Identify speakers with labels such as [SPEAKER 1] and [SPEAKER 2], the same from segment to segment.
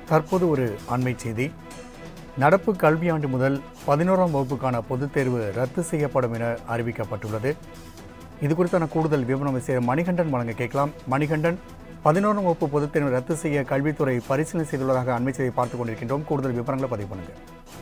[SPEAKER 1] தற்போது ஒரு அண்மை செய்தி நடப்பு கல்வியாண்டு முதல் பதினோராம் வகுப்புக்கான பொதுத் தேர்வு ரத்து செய்யப்படும் என அறிவிக்கப்பட்டுள்ளது இது குறித்தான கூடுதல் விவரம் செய்ய மணிகண்டன் வழங்க கேட்கலாம் மணிகண்டன் பதினோராம் வகுப்பு பொதுத் தேர்வு ரத்து செய்ய கல்வித்துறை பரிசீலனை செய்துள்ளதாக அண்மை செய்தியை பார்த்துக் கொண்டிருக்கின்றோம் கூடுதல் விவரங்களை பதிவு பண்ணுங்க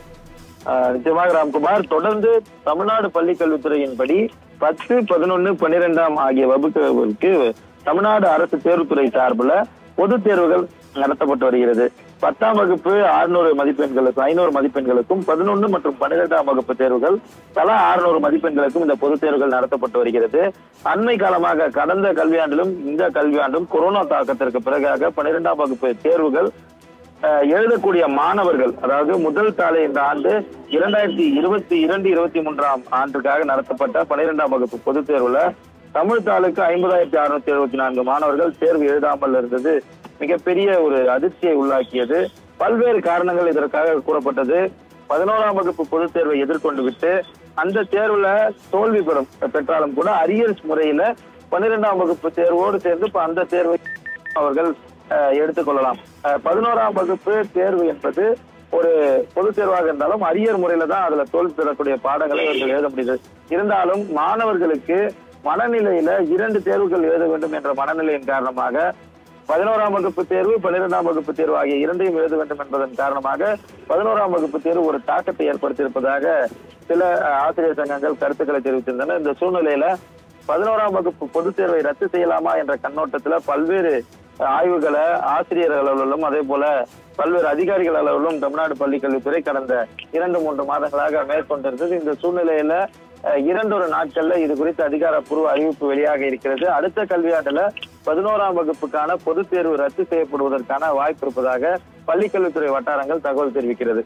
[SPEAKER 2] ஆஹ் நிச்சயமாக ராம்குமார் தொடர்ந்து தமிழ்நாடு பள்ளிக் கல்வித்துறையின்படி பத்து பதினொன்னு பன்னிரெண்டாம் ஆகிய வகுப்புகளுக்கு தமிழ்நாடு அரசு தேர்வுத்துறை சார்பில் பொதுத் தேர்வுகள் நடத்தப்பட்டு வருகிறது பத்தாம் வகுப்பு அறுநூறு மதிப்பெண்களுக்கும் ஐநூறு மதிப்பெண்களுக்கும் பதினொன்று மற்றும் பன்னிரெண்டாம் வகுப்பு தேர்வுகள் தலா அறுநூறு மதிப்பெண்களுக்கும் இந்த பொதுத் தேர்வுகள் நடத்தப்பட்டு வருகிறது அண்மை காலமாக கடந்த கல்வியாண்டிலும் இந்த கல்வியாண்டும் கொரோனா தாக்கத்திற்கு பிறகாக பன்னிரெண்டாம் வகுப்பு தேர்வுகள் அஹ், எழுதக்கூடிய மாணவர்கள் அதாவது முதல் தாளை இந்த ஆண்டு இரண்டாயிரத்தி இருபத்தி இரண்டு இருபத்தி மூன்றாம் ஆண்டுக்காக நடத்தப்பட்ட பன்னிரெண்டாம் வகுப்பு பொதுத் தேர்வுல தமிழ் தாளுக்கு ஐம்பதாயிரத்தி அறுநூத்தி எழுபத்தி நான்கு மாணவர்கள் தேர்வு எழுதாமல் இருந்தது மிகப்பெரிய ஒரு அதிர்ச்சியை உள்ளாக்கியது பல்வேறு காரணங்கள் இதற்காக கூறப்பட்டது பதினோராம் வகுப்பு பொதுத் தேர்வை எதிர்கொண்டு விட்டு அந்த தேர்வுல தோல்வி பெறும் பெற்றாலும் கூட அரியர்ஸ் முறையில பன்னிரெண்டாம் வகுப்பு தேர்வோடு சேர்ந்து இப்ப அந்த தேர்வை அவர்கள் அஹ், எடுத்துக்கொள்ளலாம் அஹ், பதினோராம் வகுப்பு தேர்வு என்பது ஒரு பொது தேர்வாக இருந்தாலும் அரியர் முறையில தான் அதுல தோல்வி பெறக்கூடிய பாடங்களை அவர்கள் எழுத முடியுது இருந்தாலும் மாணவர்களுக்கு மனநிலையில இரண்டு தேர்வுகள் எழுத வேண்டும் என்ற மனநிலையின் காரணமாக பதினோராம் வகுப்பு தேர்வு பன்னிரெண்டாம் வகுப்பு தேர்வு ஆகிய இரண்டையும் எழுத வேண்டும் என்பதன் காரணமாக பதினோராம் வகுப்பு தேர்வு ஒரு தாக்கத்தை ஏற்படுத்தியிருப்பதாக சில அஹ், ஆசிரியர் சங்கங்கள் கருத்துக்களை தெரிவித்திருந்தன இந்த சூழ்நிலையில பதினோராம் வகுப்பு பொதுத் தேர்வை ரத்து செய்யலாமா என்ற கண்ணோட்டத்துல பல்வேறு அஹ், ஆய்வுகளை ஆசிரியர்கள் அளவிலும் அதே போல பல்வேறு அதிகாரிகள் அளவிலும் தமிழ்நாடு பள்ளிக் கல்வித்துறை கடந்த இரண்டு மூன்று மாதங்களாக மேற்கொண்டிருந்தது இந்த சூழ்நிலையில அஹ், இரண்டொரு நாட்கள்ல இது குறித்து அதிகாரப்பூர்வ அறிவிப்பு வெளியாக இருக்கிறது அடுத்த கல்வியாண்டுல பதினோராம் வகுப்புக்கான பொதுத் தேர்வு ரத்து செய்யப்படுவதற்கான வாய்ப்பு இருப்பதாக பள்ளிக்கல்வித்துறை வட்டாரங்கள் தகவல் தெரிவிக்கிறது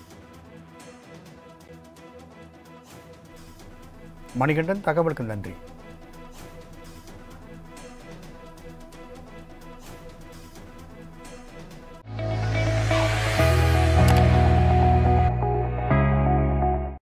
[SPEAKER 1] மணிகண்டன் தகவலுக்கு நன்றி